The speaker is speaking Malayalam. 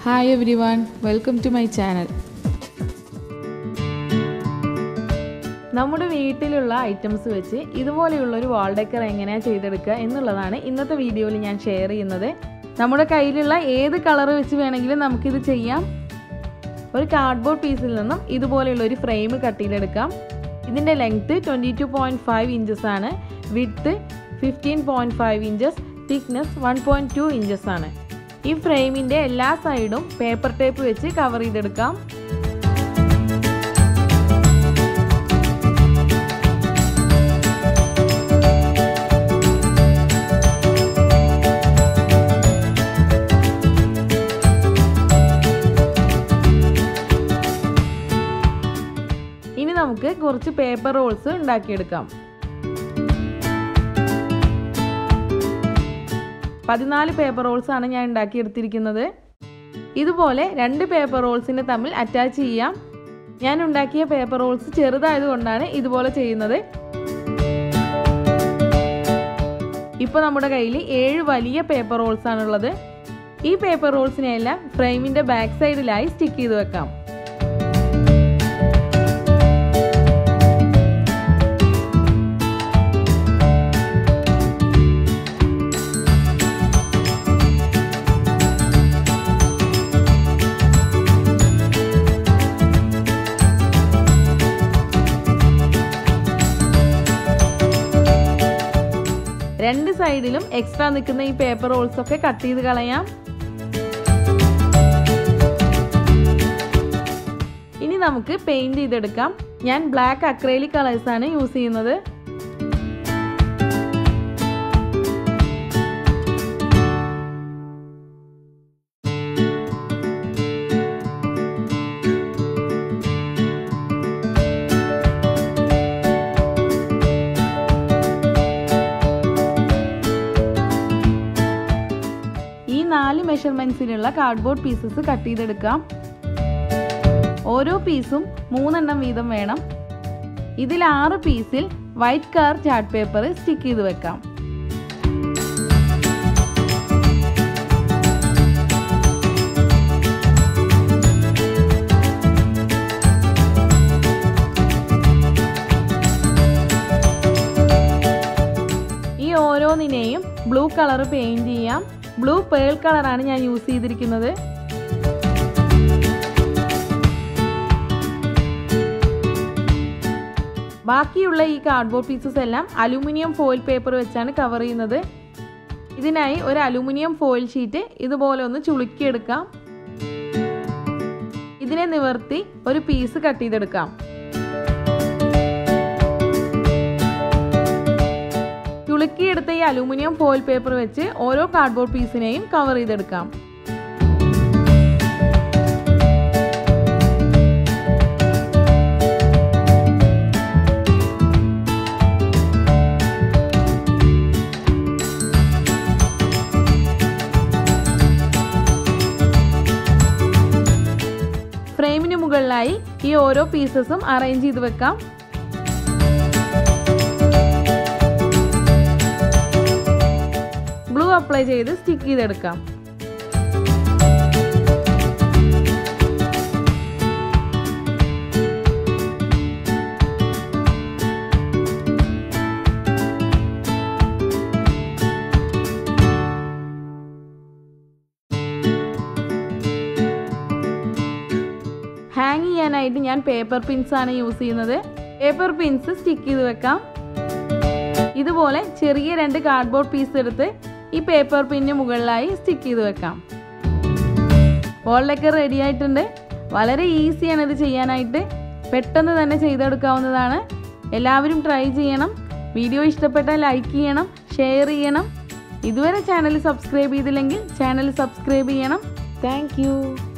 hi every one welcome to my channel നമ്മുടെ വീട്ടിലുള്ള ഐറ്റംസ് വെച്ച് ഇതുപോലെയുള്ള ഒരു വാൾ ഡെക്കർ എങ്ങനെയാണ് ചെയ്തെടുക്കുക എന്നുള്ളതാണ് ഇന്നത്തെ വീഡിയോയിൽ ഞാൻ ഷെയർ ചെയ്യുന്നത് നമ്മുടെ കയ്യിലുള്ള ഏത് കളർ വെച്ച് വേണമെങ്കിലും നമുക്കിത് ചെയ്യാം ഒരു കാർഡ്ബോർഡ് പീസിൽ നിന്നും ഇതുപോലെയുള്ള ഒരു ഫ്രെയിം കട്ട് ചെയ്തെടുക്കാം ഇതിൻ്റെ length twenty two point five inches ആണ് width fifteen point five inches thickness one point two inches ആണ് ഈ ഫ്രെയിമിൻ്റെ എല്ലാ സൈഡും പേപ്പർ ടേപ്പ് വെച്ച് കവർ ചെയ്തെടുക്കാം ഇനി നമുക്ക് കുറച്ച് പേപ്പർ റോൾസ് ഉണ്ടാക്കിയെടുക്കാം പതിനാല് പേപ്പർ റോൾസ് ആണ് ഞാൻ ഉണ്ടാക്കിയെടുത്തിരിക്കുന്നത് ഇതുപോലെ രണ്ട് പേപ്പർ റോൾസിനെ തമ്മിൽ അറ്റാച്ച് ചെയ്യാം ഞാൻ ഉണ്ടാക്കിയ പേപ്പർ റോൾസ് ചെറുതായതുകൊണ്ടാണ് ഇതുപോലെ ചെയ്യുന്നത് ഇപ്പോൾ നമ്മുടെ കയ്യിൽ ഏഴ് വലിയ പേപ്പർ റോൾസ് ആണുള്ളത് ഈ പേപ്പർ റോൾസിനെയെല്ലാം ഫ്രെയിമിൻ്റെ ബാക്ക് സൈഡിലായി സ്റ്റിക്ക് ചെയ്ത് വെക്കാം രണ്ട് സൈഡിലും എക്സ്ട്രാ നിൽക്കുന്ന ഈ പേപ്പർ റോൾസ് ഒക്കെ കട്ട് ചെയ്ത് കളയാം ഇനി നമുക്ക് പെയിന്റ് ചെയ്തെടുക്കാം ഞാൻ ബ്ലാക്ക് അക്രൈലിക് കളേഴ്സ് ആണ് യൂസ് ചെയ്യുന്നത് ഈ നാല് മെഷർമെൻറ്റ്സിലുള്ള കാർഡ്ബോർഡ് പീസസ് കട്ട് ചെയ്തെടുക്കാം ഓരോ പീസും മൂന്നെണ്ണം വീതം വേണം ഇതിൽ ആറ് പീസിൽ white colour chart paper stick ചെയ്ത് വെക്കാം ഈ ഓരോന്നിനെയും ബ്ലൂ കളർ പെയിന്റ് ചെയ്യാം ബ്ലൂ പേൾ കളറാണ് ഞാൻ യൂസ് ചെയ്തിരിക്കുന്നത് ബാക്കിയുള്ള ഈ കാർഡ്ബോർഡ് പീസസ് എല്ലാം അലുമിനിയം ഫോയിൽ പേപ്പർ വെച്ചാണ് കവർ ചെയ്യുന്നത് ഇതിനായി ഒരു അലുമിനിയം ഫോയിൽ ഷീറ്റ് ഇതുപോലെ ഒന്ന് ചുളുക്കിയെടുക്കാം ഇതിനെ നിവർത്തി ഒരു പീസ് കട്ട് ചെയ്തെടുക്കാം ചുളുക്കിയെടുത്ത ഈ അലൂമിനിയം ഫോയിൽ പേപ്പർ വെച്ച് ഓരോ കാർഡ്ബോർഡ് പീസിനെയും കവർ ചെയ്തെടുക്കാം ഫ്രെയിമിന് മുകളിലായി ഈ ഓരോ പീസസും അറേഞ്ച് ചെയ്ത് വെക്കാം ഗ്ലൂ അപ്ലൈ ചെയ്ത് സ്റ്റിക്ക് ചെയ്തെടുക്കാം ഹാങ് ചെയ്യാനായിട്ട് ഞാൻ പേപ്പർ പിൻസ് ആണ് യൂസ് ചെയ്യുന്നത് പേപ്പർ പിൻസ് സ്റ്റിക്ക് ചെയ്ത് വെക്കാം ഇതുപോലെ ചെറിയ രണ്ട് കാർഡ്ബോർഡ് പീസ് എടുത്ത് ഈ പേപ്പർ പിന്നിന് മുകളിലായി സ്റ്റിക്ക് ചെയ്ത് വെക്കാം വോളിലൊക്കെ റെഡി ആയിട്ടുണ്ട് വളരെ ഈസിയാണ് ഇത് ചെയ്യാനായിട്ട് പെട്ടെന്ന് തന്നെ ചെയ്തെടുക്കാവുന്നതാണ് എല്ലാവരും ട്രൈ ചെയ്യണം വീഡിയോ ഇഷ്ടപ്പെട്ടാൽ ലൈക്ക് ചെയ്യണം ഷെയർ ചെയ്യണം ഇതുവരെ ചാനൽ സബ്സ്ക്രൈബ് ചെയ്തില്ലെങ്കിൽ ചാനൽ സബ്സ്ക്രൈബ് ചെയ്യണം താങ്ക്